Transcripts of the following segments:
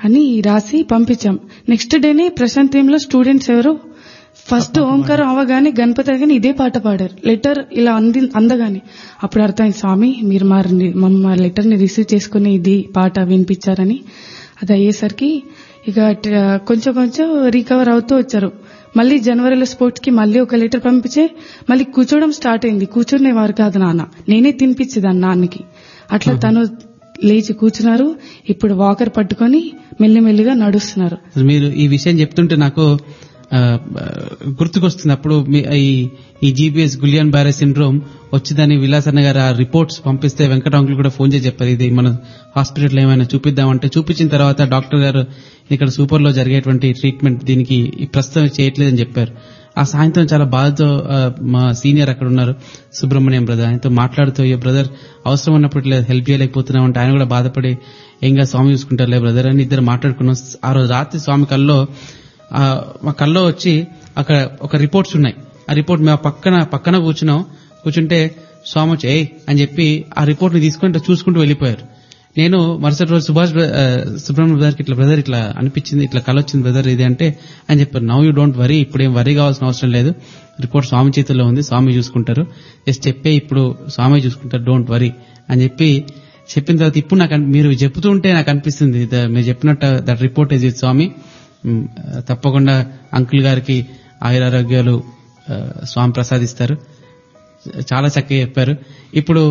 అని రాసి పంపించాం నెక్స్ట్ డేనే ప్రశాంతీయంలో స్టూడెంట్స్ ఎవరు ఫస్ట్ ఓంకారం అవగానే గణపతి అవగానే ఇదే పాట పాడారు లెటర్ ఇలా అంది అందగానే అప్పుడు అర్థమైంది స్వామి మీరు మా మా లెటర్ ని రిసీవ్ చేసుకుని ఇది పాట వినిపించారని అది అయ్యేసరికి ఇక ట- కొంచెం కొంచెం రికవర్ అవుతూ వచ్చారు మళ్ళీ జనవరిలో స్పోర్ట్స్ కి మళ్ళీ ఒక లెటర్ పంపించే మళ్ళీ కూర్చోవడం స్టార్ట్ అయింది కూర్చునేవారు కాదు నాన్న నేనే తినిపించేదాన్ని నాన్నకి అట్లా తను లేచి కూర్చున్నారు ఇప్పుడు వాకర్ పట్టుకొని మెల్లిమెల్లిగా నడుస్తున్నారు అసలు మీరు ఈ విషయం చెప్తుంటే నాకు ఆ, ఆ, గుర్తుకొస్తుంది అప్పుడు మీ- ఈ ఈ జీబీఎస్ గులియన్ బారే సిండ్రోమ్ వచ్చిందని విలాసన్న గారు ఆ రిపోర్ట్స్ పంపిస్తే వెంకట అంకుల్ కూడా ఫోన్ చేసి చెప్పారు ఇది మన హాస్పిటల్ ఏమైనా చూపిద్దామంటే చూపించిన తర్వాత డాక్టర్ గారు ఇక్కడ సూపర్ లో జరిగేటువంటి ట్రీట్మెంట్ దీనికి ఈ ప్రస్తుతం చేయట్లేదని చెప్పారు ఆ సాయంత్రం చాలా బాధతో ఆ, మా సీనియర్ అక్కడ ఉన్నారు సుబ్రహ్మణ్యం బ్రదర్ ఆయనతో మాట్లాడుతూ "అయ్యో బ్రదర్ అవసరం ఉన్నప్పుడు ఇట్లా హెల్ప్ చేయలేకపోతున్నాం అంటే ఆయన కూడా బాధపడి ఏంగా స్వామి చూసుకుంటారులే బ్రదర్ అని ఇద్దరు మాట్లాడుకున్నాం ఆ రోజు రాత్రి స్వామి కల్లో ఆ, మా కల్లో వచ్చి అక్కడ ఒక రిపోర్ట్స్ ఉన్నాయి ఆ రిపోర్ట్ మేము పక్కన పక్కన కూర్చున్నాం కూర్చుంటే స్వామి వచ్చి ఏయ్ అని చెప్పి ఆ రిపోర్ట్ ని తీసుకుంటూ ఇట్లా చూసుకుంటూ వెళ్ళిపోయారు నేను మరుసటి రోజు సుభాష్ బ్ర- ఆ, సుబ్రహ్మణ్య బ్రదర్కి ఇట్లా బ్రదర్ ఇట్లా అనిపించింది ఇట్లా కల వచ్చింది బ్రదర్ ఇది అంటే అని చెప్పారు నవ్ యూ డోంట్ వరీ ఇప్పుడు ఏం వరీ కావాల్సిన అవసరం లేదు రిపోర్ట్ స్వామి చేతుల్లో ఉంది స్వామి చూసుకుంటారు జస్ట్ చెప్పే ఇప్పుడు స్వామి చూసుకుంటారు డోంట్ వరీ అని చెప్పి చెప్పిన తర్వాత ఇప్పుడు నాకు అన్- మీరు చెప్తూ ఉంటే నాకు అనిపిస్తుంది ద- మీరు చెప్పినట్టు that report is Swami hmm, తప్పకుండా అంకుల్ గారికి ఆయురారోగ్యాలు ఆ, స్వామి ప్రసాదిస్తారు చాలా చక్కగా చెప్పారు ఇప్పుడు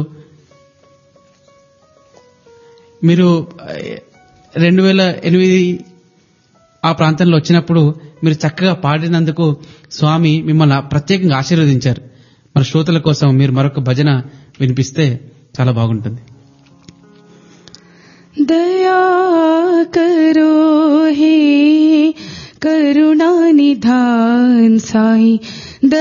మీరు రెండు వేల ఎనిమిది ఆ ప్రాంతంలో వచ్చినప్పుడు మీరు చక్కగా పాడినందుకు స్వామి మిమ్మల్ని ప్రత్యేకంగా ఆశీర్వదించారు మన శ్రోతల కోసం మీరు మరొక భజన వినిపిస్తే చాలా బాగుంటుంది दया करो हे करुणा निधान साई